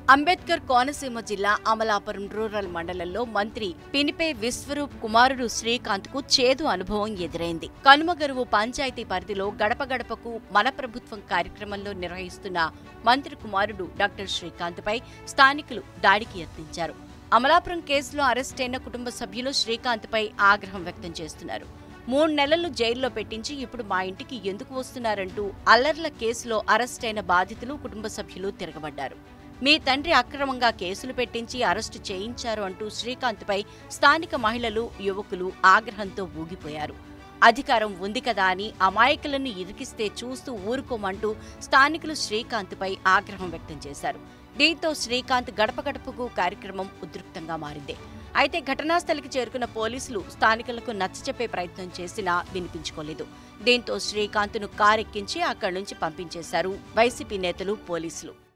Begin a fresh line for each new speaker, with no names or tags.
అంబేద్కర్ కోనసీమ జిల్లా అమలాపురం రూరల్ మండలంలో మంత్రి పినిపే విశ్వరూప్ కుమారుడు శ్రీకాంత్ కు చేదు అనుభవం ఎదురైంది కనుమగరువు పంచాయతీ పరిధిలో గడప గడపకు మన ప్రభుత్వం కార్యక్రమంలో నిర్వహిస్తున్న మంత్రి కుమారుడు డాక్టర్ శ్రీకాంత్ పై స్థానికులు దాడికి యత్నించారు అమలాపురం కేసులో అరెస్టైన కుటుంబ సభ్యులు శ్రీకాంత్ పై ఆగ్రహం వ్యక్తం చేస్తున్నారు మూడు నెలలు జైల్లో పెట్టించి ఇప్పుడు మా ఇంటికి ఎందుకు వస్తున్నారంటూ అల్లర్ల కేసులో అరెస్టైన బాధితులు కుటుంబ సభ్యులు తిరగబడ్డారు మీ తండ్రి అక్రమంగా కేసులు పెట్టించి అరెస్టు చేయించారు అంటూ శ్రీకాంత్పై స్థానిక మహిళలు యువకులు ఆగ్రహంతో ఊగిపోయారు అధికారం ఉంది కదా అని అమాయకులను ఇరికిస్తే చూస్తూ ఊరుకోమంటూ స్థానికులు శ్రీకాంత్పై ఆగ్రహం వ్యక్తం చేశారు దీంతో శ్రీకాంత్ గడప గడపకు కార్యక్రమం ఉద్రిక్తంగా మారింది అయితే ఘటనా స్థలికి చేరుకున్న పోలీసులు స్థానికులకు నచ్చచెప్పే ప్రయత్నం చేసినా వినిపించుకోలేదు దీంతో శ్రీకాంత్ను కారెక్కించి అక్కడి నుంచి పంపించేశారు వైసీపీ నేతలు పోలీసులు